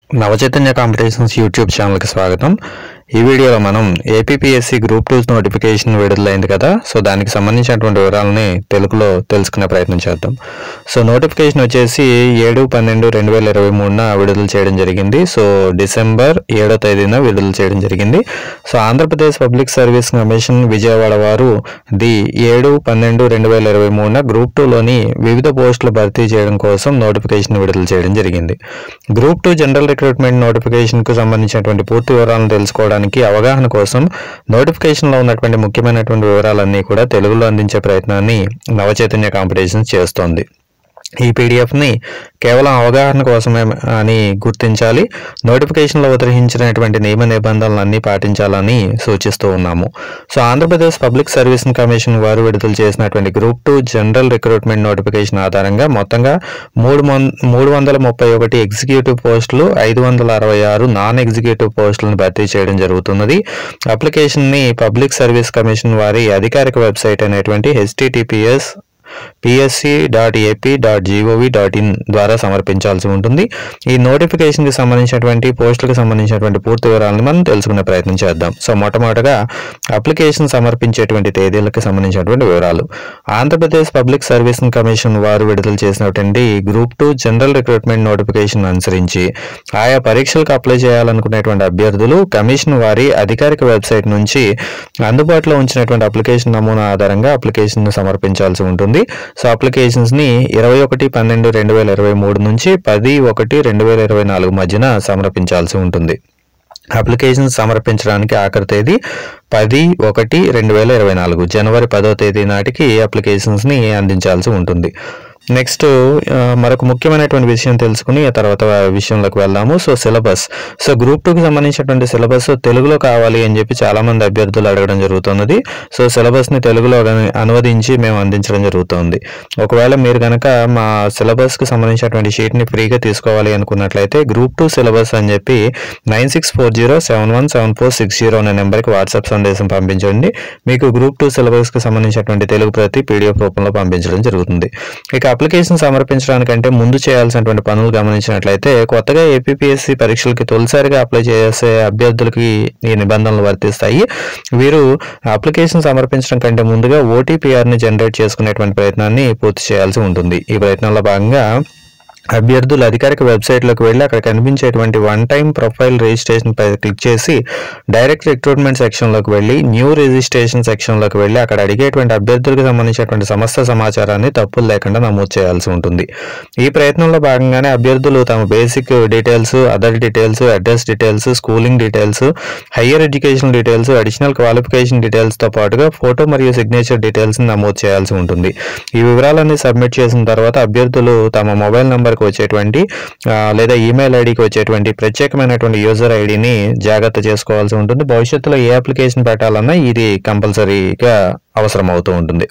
Navachaitanya competitions YouTube ఛానల్కి స్వాగతం ఈ వీడియోలో మనం ఏపీపీఎస్సీ గ్రూప్ టూ నోటిఫికేషన్ విడుదలైంది కదా సో దానికి సంబంధించినటువంటి వివరాలని తెలుగులో తెలుసుకునే ప్రయత్నం చేద్దాం సో నోటిఫికేషన్ వచ్చేసి ఏడు పన్నెండు రెండు వేల ఇరవై మూడున విడుదల చేయడం జరిగింది సో డిసెంబర్ ఏడో తేదీన విడుదల చేయడం జరిగింది so Andhra Pradesh public service commission Vijayawada వారు ది ఏడు పన్నెండు రెండు వేల ఇరవై మూడున గ్రూప్ టూలోని వివిధ పోస్టులు భర్తీ చేయడం కోసం నోటిఫికేషన్ విడుదల చేయడం జరిగింది group two general recruitment notification కు సంబంధించినటువంటి పూర్తి వివరాలను తెలుసుకోవడానికి అవగాహన కోసం నోటిఫికేషన్ లో ఉన్నటువంటి ముఖ్యమైనటువంటి వివరాలన్నీ కూడా తెలుగులో అందించే ప్రయత్నాన్ని నవచైతన్య కాంపిటీషన్స్ చేస్తోంది ఈ పీడిఎఫ్ ని కేవలం అవగాహన కోసమే అని గుర్తించాలి నోటిఫికేషన్ లో ఉదరించినటువంటి నియమ నిబంధనలన్నీ పాటించాలని సూచిస్తూ ఉన్నాము so Andhra Pradesh public service commission వారు విడుదల చేసినటువంటి group two general recruitment notification ఆధారంగా మొత్తంగా మూడు మన్- మూడు వందల ముప్పై ఒకటి ఎగ్జిక్యూటివ్ పోస్టులు ఐదు వందల అరవై ఆరు నాన్ ఎగ్జిక్యూటివ్ పోస్టులను భర్తీ చేయడం జరుగుతున్నది అప్లికేషన్ ని పబ్లిక్ సర్వీస్ కమిషన్ వారి అధికారిక వెబ్సైట్ అయినటువంటి HTTPS PSC dot AP dot GOV dot in ద్వారా సమర్పించాల్సి ఉంటుంది ఈ నోటిఫికేషన్కి సంబంధించినటువంటి పోస్టులకు సంబంధించినటువంటి పూర్తి వివరాలను మనం తెలుసుకునే ప్రయత్నం చేద్దాం సో మొట్టమొదటగా అప్లికేషన్ సమర్పించేటువంటి తేదీలకు సంబంధించినటువంటి వివరాలు ఆంధ్రప్రదేశ్ పబ్లిక్ సర్వీస్ కమిషన్ వారు విడుదల చేసినటువంటి group two general recruitment notification అనుసరించి ఆయా పరీక్షలకు అప్లై చేయాలనుకునేటువంటి అభ్యర్థులు కమిషన్ వారి అధికారిక వెబ్సైట్ నుంచి అందుబాటులో ఉంచినటువంటి అప్లికేషన్ నమూనా ఆధారంగా అప్లికేషన్ సమర్పించాల్సి ఉంటుంది సో అప్లికేషన్స్ ని ఇరవై ఒకటి పన్నెండు రెండు వేల ఇరవై మూడు నుంచి పది ఒకటి రెండు వేల ఇరవై నాలుగు మధ్యన సమర్పించాల్సి ఉంటుంది అప్లికేషన్ సమర్పించడానికి ఆఖరి తేదీ పది ఒకటి రెండు వేల ఇరవై నాలుగు జనవరి పదో తేదీ నాటికి అప్లికేషన్స్ని అందించాల్సి ఉంటుంది నెక్స్ట్ ఆ, మరొక ముఖ్యమైనటువంటి విషయం తెలుసుకుని ఆ తర్వాత విషయంలోకి వెళ్దాము సో సిలబస్ సో గ్రూప్ టూకి సంబంధించినటువంటి సిలబస్ తెలుగులో కావాలి అని చెప్పి చాలా మంది అభ్యర్థులు అడగడం జరుగుతున్నది సో సిలబస్ ని తెలుగులో అను- అనువదించి మేము అందించడం జరుగుతుంది ఒకవేళ మీరు కనుక మా సిలబస్ కి సంబంధించినటువంటి షీట్ ని ఫ్రీగా తీసుకోవాలి అనుకున్నట్లయితే గ్రూప్ టూ సిలబస్ అని చెప్పి nine six four zero seven one seven four six zero అనే నెంబర్కి వాట్సాప్ సందేశం పంపించండి మీకు గ్రూప్ టూ సిలబస్ కి సంబంధించినటువంటి తెలుగు ప్రతి పీడిఎఫ్ రూపంలో పంపించడం జరుగుతుంది ఇక అప్లికేషన్ సమర్పించడానికంటే ముందు చేయాల్సినటువంటి పనులు గమనించినట్లయితే కొత్తగా ఏపీఎస్సి పరీక్షలకి తొలిసారిగా అప్లై చేసే అభ్యర్థులకి ఈ నిబంధనలు వర్తిస్తాయి వీరు అప్లికేషన్ సమర్పించడం కంటే ముందుగా ఓటీపీఆర్ ని జనరేట్ చేసుకునేటువంటి ప్రయత్నాన్ని పూర్తి చేయాల్సి ఉంటుంది ఈ ప్రయత్నంలో భాగంగా అభ్యర్థులు అధికారిక వెబ్సైట్లోకి వెళ్ళి అక్కడ కనిపించేటువంటి వన్ టైం ప్రొఫైల్ రిజిస్ట్రేషన్ పై క్లిక్ చేసి డైరెక్ట్ రిక్రూట్మెంట్ సెక్షన్లోకి వెళ్ళి న్యూ రిజిస్ట్రేషన్ సెక్షన్లోకి వెళ్ళి అక్కడ అడిగేటువంటి అభ్యర్థులకు సంబంధించినటువంటి సమస్త సమాచారాన్ని తప్పులు లేకుండా నమోదు చేయాల్సి ఉంటుంది ఈ ప్రయత్నంలో భాగంగానే అభ్యర్థులు తమ basic details other details address details schooling details higher education details additional qualification details తో పాటుగా ఫోటో మరియు సిగ్నేచర్ డీటెయిల్స్ నమోదు చేయాల్సి ఉంటుంది ఈ వివరాలన్నీ సబ్మిట్ చేసిన తర్వాత అభ్యర్థులు తమ మొబైల్ నంబర్కి వచ్చేటువంటి ఆ, లేదా ఈమెయిల్ ఐడికి వచ్చేటువంటి ప్రత్యేకమైనటువంటి యూజర్ ఐడిని జాగ్రత్త చేసుకోవాల్సి ఉంటుంది భవిష్యత్తులో ఏ అప్లికేషన్ పెట్టాలన్నా ఇది కంపల్సరీగా అవసరం అవుతూ ఉంటుంది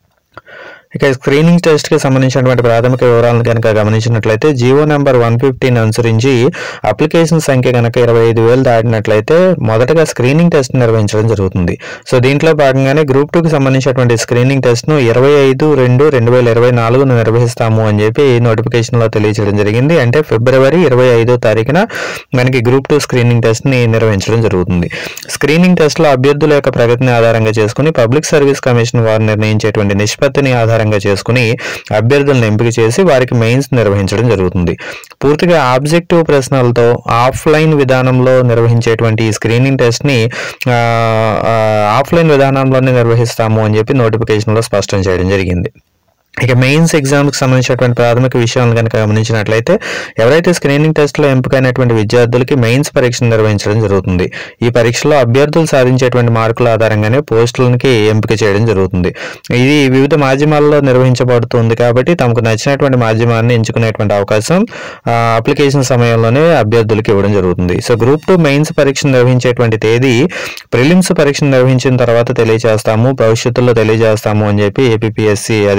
ఇక స్క్రీనింగ్ టెస్ట్ కి సంబంధించినటువంటి ప్రాథమిక వివరాలను కనుక గమనించినట్లయితే జియో నెంబర్ వన్ ఫిఫ్టీన్ అనుసరించి అప్లికేషన్ సంఖ్య కనుక ఇరవై ఐదు వేలు దాటినట్లయితే మొదటగా స్క్రీనింగ్ టెస్ట్ నిర్వహించడం జరుగుతుంది సో దీంట్లో భాగంగానే గ్రూప్ టూకి సంబంధించినటువంటి స్క్రీనింగ్ టెస్ట్ ను ఇరవై ఐదు రెండు రెండు వేల ఇరవై నాలుగును నిర్వహిస్తాము అని చెప్పి నోటిఫికేషన్ లో తెలియజేయడం జరిగింది అంటే ఫిబ్రవరి ఇరవై ఐదో తారీఖున మనకి గ్రూప్ టూ స్క్రీనింగ్ టెస్ట్ ని నిర్వహించడం జరుగుతుంది స్క్రీనింగ్ టెస్ట్ లో అభ్యర్థుల యొక్క ప్రగతిని ఆధారంగా చేసుకుని పబ్లిక్ సర్వీస్ కమిషన్ వారు నిర్ణయించేటువంటి నిష్పత్తిని ఆధారంగా చేసుకుని అభ్యర్థులను ఎంపిక చేసి వారికి మెయిన్స్ నిర్వహించడం జరుగుతుంది పూర్తిగా ఆబ్జెక్టివ్ ప్రశ్నలతో ఆఫ్లైన్ విధానంలో నిర్వహించేటువంటి ఈ స్క్రీనింగ్ టెస్ట్ ని ఆ, ఆ, ఆఫ్లైన్ విధానంలోనే నిర్వహిస్తాము అని చెప్పి నోటిఫికేషన్ లో స్పష్టం చేయడం జరిగింది ఇక మెయిన్స్ ఎగ్జామ్కి సంబంధించినటువంటి ప్రాథమిక విషయాలను కనుక గమనించినట్లయితే ఎవరైతే స్క్రీనింగ్ టెస్ట్లో ఎంపికైనటువంటి విద్యార్థులకి మెయిన్స్ పరీక్షను నిర్వహించడం జరుగుతుంది ఈ పరీక్షలో అభ్యర్థులు సాధించేటువంటి మార్కుల ఆధారంగానే పోస్టులకి ఎంపిక చేయడం జరుగుతుంది ఇది వివిధ మాధ్యమాల్లో నిర్వహించబడుతుంది కాబట్టి తమకు నచ్చినటువంటి మాధ్యమాన్ని ఎంచుకునేటువంటి అవకాశం ఆ, అప్లికేషన్ సమయంలోనే అభ్యర్థులకు ఇవ్వడం జరుగుతుంది సో గ్రూప్ టూ మెయిన్స్ పరీక్ష నిర్వహించేటువంటి తేదీ ప్రిలిమ్స్ పరీక్ష నిర్వహించిన తర్వాత తెలియజేస్తాము భవిష్యత్తులో తెలియజేస్తాము అని చెప్పి ఏపీఎస్సి అధికారిక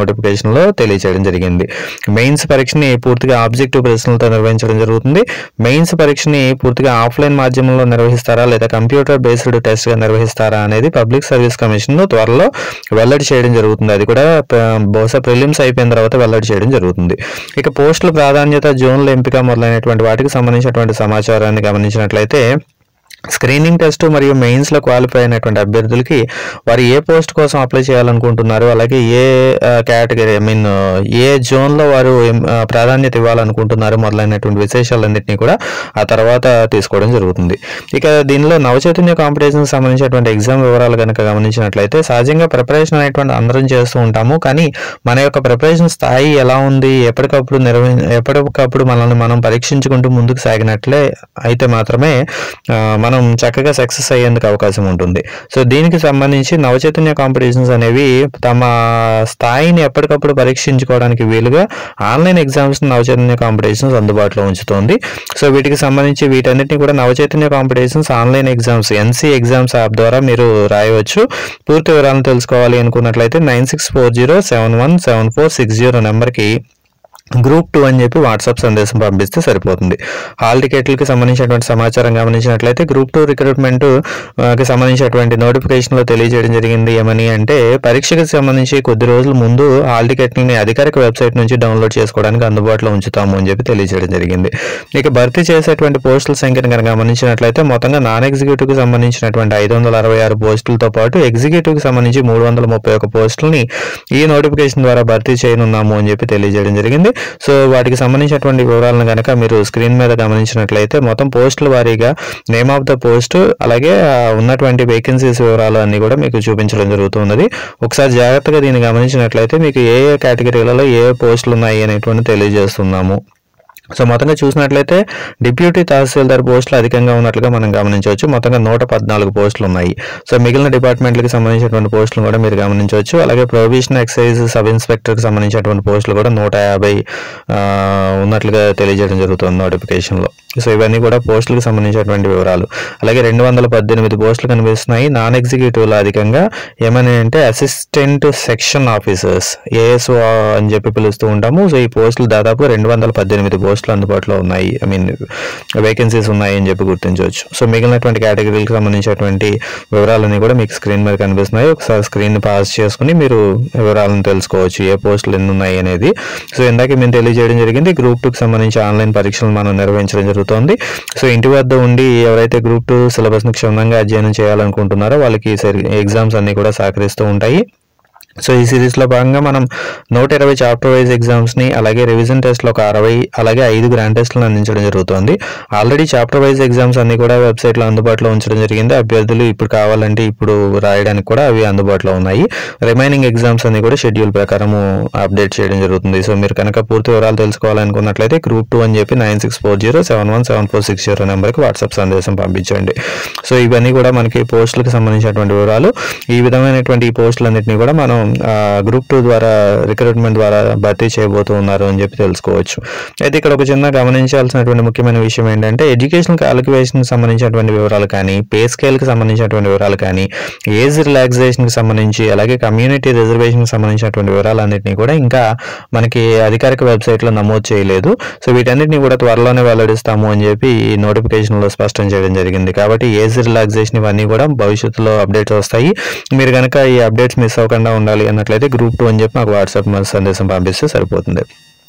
నోటిఫికేషన్లో తెలియజేయడం జరిగింది మెయిన్స్ పరీక్షని పూర్తిగా ఆబ్జెక్టివ్ ప్రశ్నలతో నిర్వహించడం జరుగుతుంది మెయిన్స్ పరీక్షని పూర్తిగా ఆఫ్లైన్ మాధ్యమంలో నిర్వహిస్తారా లేదా కంప్యూటర్ బేస్డ్ టెస్ట్ గా నిర్వహిస్తారా అనేది పబ్లిక్ సర్వీస్ కమిషన్ త్వరలో వెల్లడి చేయడం జరుగుతుంది అది కూడా ప- బహుశా ప్రిలిమ్స్ అయిపోయిన తర్వాత వెల్లడి చేయడం జరుగుతుంది ఇక పోస్టుల ప్రాధాన్యత జోన్ల ఎంపిక మొదలైనటువంటి వాటికి సంబంధించినటువంటి సమాచారాన్ని గమనించినట్లయితే స్క్రీనింగ్ టెస్ట్ మరియు మెయిన్స్ లో క్వాలిఫై అయినటువంటి అభ్యర్థులకి వారు ఏ పోస్ట్ కోసం అప్లై చేయాలనుకుంటున్నారు అలాగే ఏ కేటగిరీ ఐ మీన్ ఏ జోన్ లో వారు ఎం- ఆ, ప్రాధాన్యత ఇవ్వాలనుకుంటున్నారు మొదలైనటువంటి విశేషాలన్నింటినీ కూడా ఆ తర్వాత తీసుకోవడం జరుగుతుంది ఇక దీనిలో నవచైతన్య కాంపిటీషన్ సంబంధించినటువంటి ఎగ్జామ్ వివరాలు కనుక గమనించినట్లయితే సహజంగా ప్రిపరేషన్ అనేటువంటి అందరం చేస్తూ ఉంటాము కానీ మన యొక్క ప్రిపరేషన్ స్థాయి ఎలా ఉంది ఎప్పటికప్పుడు నిర్వహి ఎప్పటికప్పుడు మనల్ని మనం పరీక్షించుకుంటూ ముందుకు సాగినట్లే అయితే మాత్రమే ఆ, మనం చక్కగా సక్సెస్ అయ్యేందుకు అవకాశం ఉంటుంది సో దీనికి సంబంధించి నవచైతన్య కాంపిటీషన్స్ అనేవి తమ స్థాయిని ఎప్పటికప్పుడు పరీక్షించుకోవడానికి వీలుగా ఆన్లైన్ ఎగ్జామ్స్ నవచైతన్య కాంపిటీషన్స్ అందుబాటులో ఉంచుతోంది సో వీటికి సంబంధించి వీటన్నిటిని కూడా Navachaitanya competitions online exams NC exams app ద్వారా మీరు రాయవచ్చు పూర్తి వివరాలను తెలుసుకోవాలి అనుకున్నట్లయితే nine six four zero seven one seven four six zero నెంబర్కి గ్రూప్ టూ అని చెప్పి వాట్సాప్ సందేశం పంపిస్తే సరిపోతుంది హాల్ టికెట్లకి సంబంధించినటువంటి సమాచారం గమనించినట్లయితే గ్రూప్ టూ రిక్రూట్మెంట్ ఆ, కి సంబంధించినటువంటి నోటిఫికేషన్లో తెలియజేయడం జరిగింది ఏమని అంటే పరీక్షకి సంబంధించి కొద్ది రోజుల ముందు హాల్ టికెట్ని అధికారిక వెబ్సైట్ నుంచి డౌన్లోడ్ చేసుకోవడానికి అందుబాటులో ఉంచుతాము అని చెప్పి తెలియజేయడం జరిగింది ఇక భర్తీ చేసేటువంటి పోస్టుల సంఖ్యను కనుక గమనించినట్లయితే మొత్తంగా నాన్ ఎగ్జిక్యూటివ్కి సంబంధించినటువంటి ఐదు వందల అరవై ఆరు పోస్టులతో పాటు ఎగ్జిక్యూటివ్కి సంబంధించి మూడు వందల ముప్పై ఒక పోస్టులని ఈ నోటిఫికేషన్ ద్వారా భర్తీ చేయనున్నాము అని చెప్పి తెలియజేయడం జరిగింది సో వాటికి సంబంధించినటువంటి వివరాలను కనుక మీరు స్క్రీన్ మీద గమనించినట్లయితే మొత్తం పోస్టుల వారీగా నేమ్ ఆఫ్ ద పోస్ట్ అలాగే ఆ, ఉన్నటువంటి వేకెన్సీస్ వివరాలు అన్ని కూడా మీకు చూపించడం జరుగుతున్నది ఒకసారి జాగ్రత్తగా దీన్ని గమనించినట్లయితే మీకు ఏ ఏ కేటగిరీలలో ఏ పోస్టులు ఉన్నాయి అనేటువంటి తెలియజేస్తున్నాము సో మొత్తంగా చూసినట్లయితే డిప్యూటీ తహసీల్దార్ పోస్టులు అధికంగా ఉన్నట్లుగా మనం గమనించవచ్చు మొత్తంగా నూట పద్నాలుగు పోస్టులు ఉన్నాయి సో మిగిలిన డిపార్ట్మెంట్లకు సంబంధించినటువంటి పోస్టులు కూడా మీరు గమనించవచ్చు అలాగే ప్రొవిషన్ ఎక్సైజ్ సబ్ ఇన్స్పెక్టర్కి సంబంధించినటువంటి పోస్టులు కూడా నూట యాభై ఆ, ఉన్నట్లుగా తెలియజేయడం జరుగుతుంది నోటిఫికేషన్లో సో ఇవన్నీ కూడా పోస్టులకు సంబంధించినటువంటి వివరాలు అలాగే రెండు వందల పద్దెనిమిది పోస్టులు కనిపిస్తున్నాయి నాన్ ఎగ్జిక్యూటివ్లో అధికంగా ఏమని అంటే అసిస్టెంట్ సెక్షన్ ఆఫీసర్స్ ఏఎస్ఓ అని చెప్పి పిలుస్తూ ఉంటాము సో ఈ పోస్టులు దాదాపు రెండు వందల పద్దెనిమిది పోస్టులు అందుబాటులో ఉన్నాయి ఐ మీన్ వేకెన్సీస్ ఉన్నాయి అని చెప్పి గుర్తించవచ్చు సో మిగిలినటువంటి కేటగిరీలకు సంబంధించినటువంటి వివరాలన్నీ కూడా మీకు స్క్రీన్ మీద కనిపిస్తున్నాయి ఒకసారి స్క్రీన్ పాస్ చేసుకుని మీరు వివరాలను తెలుసుకోవచ్చు ఏ పోస్టులు ఎన్ని ఉన్నాయి అనేది సో ఇందాక మేము తెలియజేయడం జరిగింది గ్రూప్ టూకి సంబంధించి ఆన్లైన్ పరీక్షలు మనం నిర్వహించడం జరుగుతోంది సో ఇంటి వద్ద ఉండి ఎవరైతే గ్రూప్ టూ సిలబస్ని క్షుణ్ణంగా అధ్యయనం చేయాలనుకుంటున్నారో వాళ్ళకి ఎగ్జామ్స్ అన్ని కూడా సహకరిస్తూ ఉంటాయి సో ఈ సిరీస్లో భాగంగా మనం నూట ఇరవై చాప్టర్ వైజ్ ఎగ్జామ్స్ని అలాగే రివిజన్ టెస్ట్లో ఒక అరవై అలాగే ఐదు గ్రాండ్ టెస్ట్లను అందించడం జరుగుతుంది ఆల్రెడీ చాప్టర్ వైజ్ ఎగ్జామ్స్ అన్ని కూడా వెబ్సైట్లో అందుబాటులో ఉంచడం జరిగింది అభ్యర్థులు ఇప్పుడు కావాలంటే ఇప్పుడు రాయడానికి కూడా అవి అందుబాటులో ఉన్నాయి రిమైనింగ్ ఎగ్జామ్స్ అన్ని కూడా షెడ్యూల్ ప్రకారము అప్డేట్ చేయడం జరుగుతుంది సో మీరు కనుక పూర్తి వివరాలు తెలుసుకోవాలనుకున్నట్లయితే గ్రూప్ టూ అని చెప్పి nine six four zero seven one seven four six zero నెంబర్కి వాట్సాప్ సందేశం పంపించండి సో ఇవన్నీ కూడా మనకి పోస్టులకు సంబంధించినటువంటి వివరాలు ఈ విధమైనటువంటి ఈ పోస్టులన్నింటినీ కూడా మనం గ్రూప్ టూ ద్వారా రిక్రూట్మెంట్ ద్వారా భర్తీ చేయబోతూ ఉన్నారు అని చెప్పి తెలుసుకోవచ్చు అయితే ఇక్కడ ఒక చిన్న గమనించాల్సినటువంటి ముఖ్యమైన విషయం ఏంటంటే ఎడ్యుకేషన్ క్యాలిక్యులేషన్ సంబంధించినటువంటి వివరాలు కానీ పే స్కేల్కి సంబంధించినటువంటి వివరాలు కానీ ఏజ్ రిలాక్సేషన్కి సంబంధించి అలాగే కమ్యూనిటీ రిజర్వేషన్కి సంబంధించినటువంటి వివరాలన్నింటినీ కూడా ఇంకా మనకి అధికారిక వెబ్సైట్లో నమోదు చేయలేదు సో వీటన్నిటిని కూడా త్వరలోనే వెల్లడిస్తాము అని చెప్పి ఈ నోటిఫికేషన్లో స్పష్టం చేయడం జరిగింది కాబట్టి ఏజ్ రిలాక్సేషన్ ఇవన్నీ కూడా భవిష్యత్తులో అప్డేట్స్ వస్తాయి మీరు కనుక ఈ అప్డేట్స్ మిస్ అవ్వకుండా ఉండాలి అన్నట్లయితే గ్రూప్ టూ అని చెప్పి మాకు వాట్సాప్ సందేశం పంపిస్తే సరిపోతుంది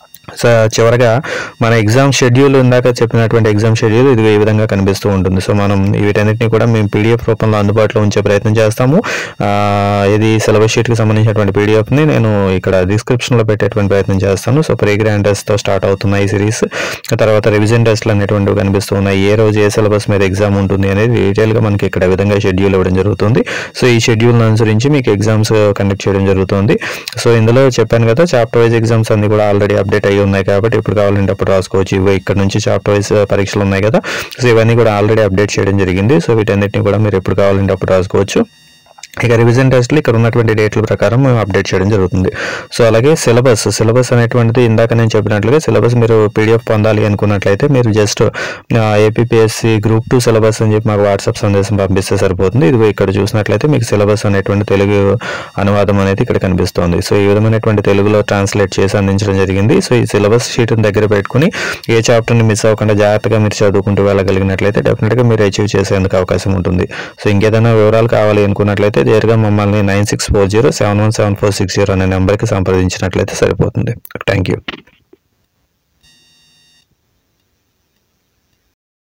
సో చివరగా మన ఎగ్జామ్ షెడ్యూల్ ఇందాక చెప్పినటువంటి ఎగ్జామ్ షెడ్యూల్ ఇది ఈ విధంగా కనిపిస్తూ ఉంటుంది సో మనం వీటన్నిటిని కూడా మేము పీడిఎఫ్ రూపంలో అందుబాటులో ఉంచే ప్రయత్నం చేస్తాము ఆ, ఇది సిలబస్ షీట్కి సంబంధించినటువంటి పీడిఎఫ్ని నేను ఇక్కడ డిస్క్రిప్షన్లో పెట్టేటువంటి ప్రయత్నం చేస్తాను సో ప్రీ గ్రాండ్ టెస్ట్తో స్టార్ట్ అవుతున్నాయి ఈ సిరీస్ తర్వాత రివిజన్ టెస్ట్లు అనేటువంటివి కనిపిస్తూ ఉన్నాయి ఏ రోజు ఏ సిలబస్ మీద ఎగ్జామ్ ఉంటుంది అనేది డీటెయిల్గా మనకి ఇక్కడ ఈ విధంగా షెడ్యూల్ ఇవ్వడం జరుగుతుంది సో ఈ షెడ్యూల్ని అనుసరించి మీకు ఎగ్జామ్స్ కండక్ట్ చేయడం జరుగుతుంది సో ఇందులో చెప్పాను కదా చాప్టర్ వైజ్ ఎగ్జామ్స్ అన్ని కూడా ఆల్రెడీ అప్డేట్ అయ్యి ఉన్నాయి కాబట్టి ఇప్పుడు కావాలంటే అప్పుడు రాసుకోవచ్చు ఇవి ఇక్కడ నుంచి చాప్టర్ వైజ్ పరీక్షలు ఉన్నాయి కదా సో ఇవన్నీ కూడా ఆల్రెడీ అప్డేట్ చేయడం జరిగింది సో వీటన్నిటిని కూడా మీరు ఎప్పుడు కావాలంటే అప్పుడు రాసుకోవచ్చు ఇక రివిజన్ టెస్ట్లు ఇక్కడ ఉన్నటువంటి డేట్ల ప్రకారం మేము అప్డేట్ చేయడం జరుగుతుంది సో అలాగే సిలబస్ సిలబస్ అనేటువంటిది ఇందాక నేను చెప్పినట్లుగా సిలబస్ మీరు పీడిఎఫ్ పొందాలి అనుకున్నట్లయితే మీరు just APSC group two syllabus అని చెప్పి మాకు వాట్సాప్ సందేశం పంపిస్తే సరిపోతుంది ఇది ఇక్కడ చూసినట్లయితే మీకు సిలబస్ అనేటువంటి తెలుగు అనువాదం అనేది ఇక్కడ కనిపిస్తోంది సో ఈ విధమైనటువంటి తెలుగులో ట్రాన్స్లేట్ చేసి అందించడం జరిగింది సో ఈ సిలబస్ షీట్ని దగ్గర పెట్టుకుని ఏ చాప్టర్ని మిస్ అవ్వకుండా జాగ్రత్తగా మీరు చదువుకుంటూ వెళ్ళగలిగినట్లయితే డెఫినెట్గా మీరు అచీవ్ చేసేందుకు అవకాశం ఉంటుంది సో ఇంకేదైనా వివరాలు కావాలి అనుకున్నట్లయితే నేరుగా మమ్మల్ని nine six four zero seven one seven four six zero అనే నెంబర్కి సంప్రదించినట్లయితే సరిపోతుంది థ్యాంక్ యూ